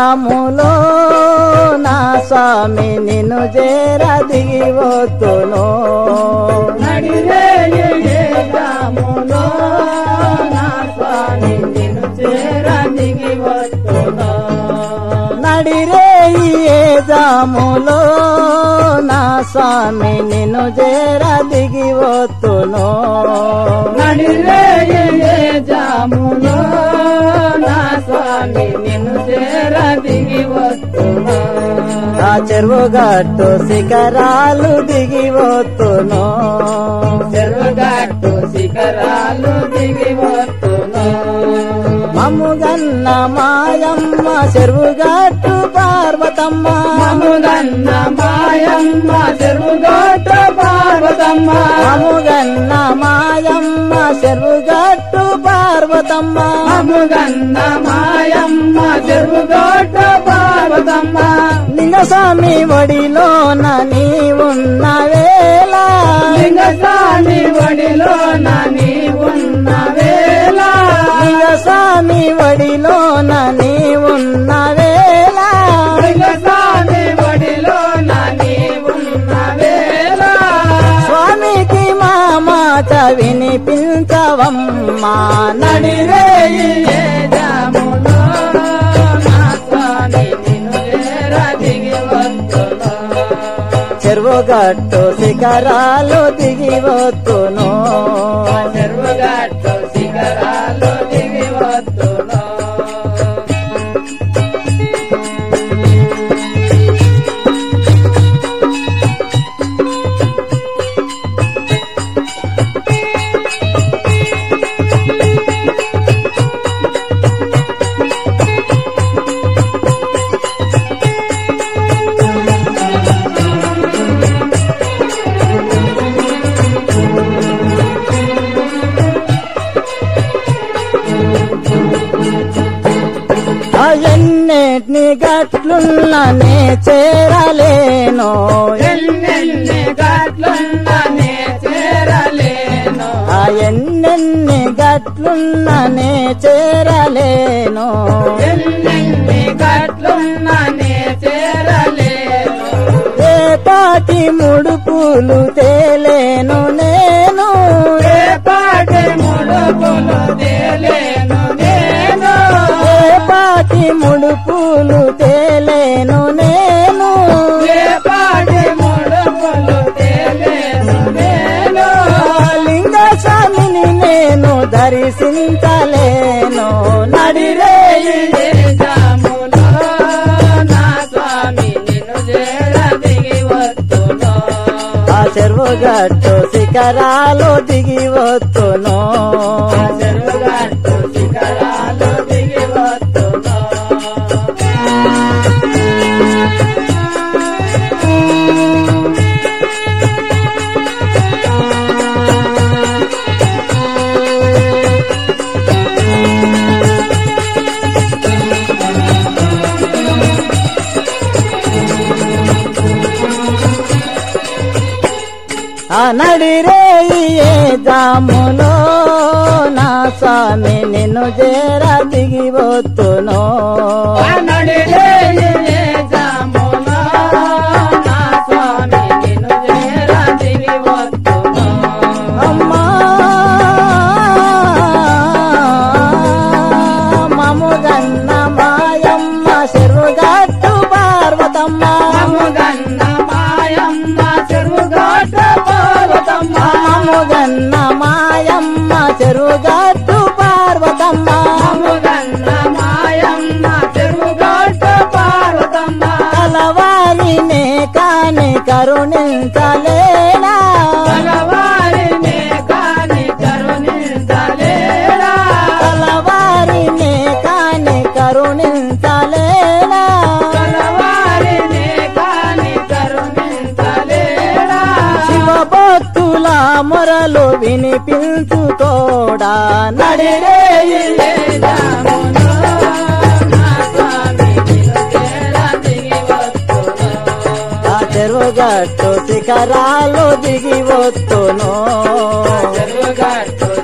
జాములో నా స్వామి నిన్ను చేర దిగిపోతును నడిరే ఏ జాములో నా స్వామి నిన్ను చేర దిగి వస్తున్నా నడిరే ఏ జాములో నా స్వామి నిన్ను చేర దిగిపోతును నడిరే ఏ జాములో నా స్వామి నిన్ను చేర దిగి వస్తున్నా ఆ చెరువు గట్టు శిఖరాలు దిగిపోతును చెరుగట్టు శిఖరాలు దిగి వస్తున్నా మమ్ముగన్న మాయమ్మ చెరువు గట్టు పార్వతమ్మ మముగన్న మాయమ్మ చెరుగట్టు పార్వతమ్మ మమ్ముగన్న మాయమ్మ చెరువు గట్టు పార్వతమ్మ మముగన్న మాయమ్మ చెరుగట్టు పార్వతమ్మ లింగస్వామి ఒడిలోన నీ ఉన్న వేళ లింగస్వామి ఒడిలో నీ ఉన్న వేళ లింగస్వామి ఒడిలోన నీ ఉన్న వేళ లింగస్వామి ఒడిలో నీ ఉన్న వేళ స్వామికి మా మాట వినిపించవమ్మా నడిరే ఏ జాములో నా స్వామి నిన్ను చేర దిగి వస్తున్నా చెరువు గట్టు శిఖరాలు దిగివత్తును చెరువుగట్టు శిఖరాలు దిగి వస్తున్నా ఆ ఎన్నిటిని గట్లున్ననే చేరలేను ఎన్నెన్ని గట్లున్ననే చేరలేను ఆ ఎన్నెన్ని గట్లున్ననే చేరలేను ఎన్నెన్ని గట్లున్ననే చేరలేను ఏ పాటి ముడుపులు తేలేను నేను ఏ పాటి ముడుపులు తేలేను నేను ఏ పాటి ముడుపులు తేలేను నేను ఏ పాటి ముడుపులు తేలేను నేను లింగ స్వామిని నేను దర్శించలేను నడిరే నడిరే జాములో నా స్వామి నిన్ను చేర దిగి వస్తున్నా ఆ చెరువు గట్టు శిఖరాలు దిగి వస్తును చెరుగట్టు శిఖరాలు దిగి వస్తున్నా ఆ నడిరే ఏ జాములో నా స్వామి నిన్ను చేర దిగి వస్తును నడిరే జాములో నా స్వామి నిన్ను చేర దిగి వస్తున్నా అమ్మా మముగన్న మాయమ్మ చెరువు గట్టు పార్వతమ్మ మముగన్న మాయమ్మ చెరుగట్ట పార్వతమ్మ మముగన్న మాయమ్మ చెరువు గట్టు పార్వతమ్మ మముగన్న మాయమ్మ చెరుగట్ట పార్వతమ్మ కలవారినే కాని కరుణించలేనా భగవారినే కాని కరుణించలేడా కలవారినే కాని కరుణించలేనా భగవారినే కాని కరుణించలేడా శివభక్తుల మొరలు వినిపించుకోడా నడిరే నడిరే జాములో నా స్వామి నిన్ను చేర దిగి వస్తున్నా ఆ చెరువుగట్టు శిఖరాలు దిగి వస్తును చెరుగట్టు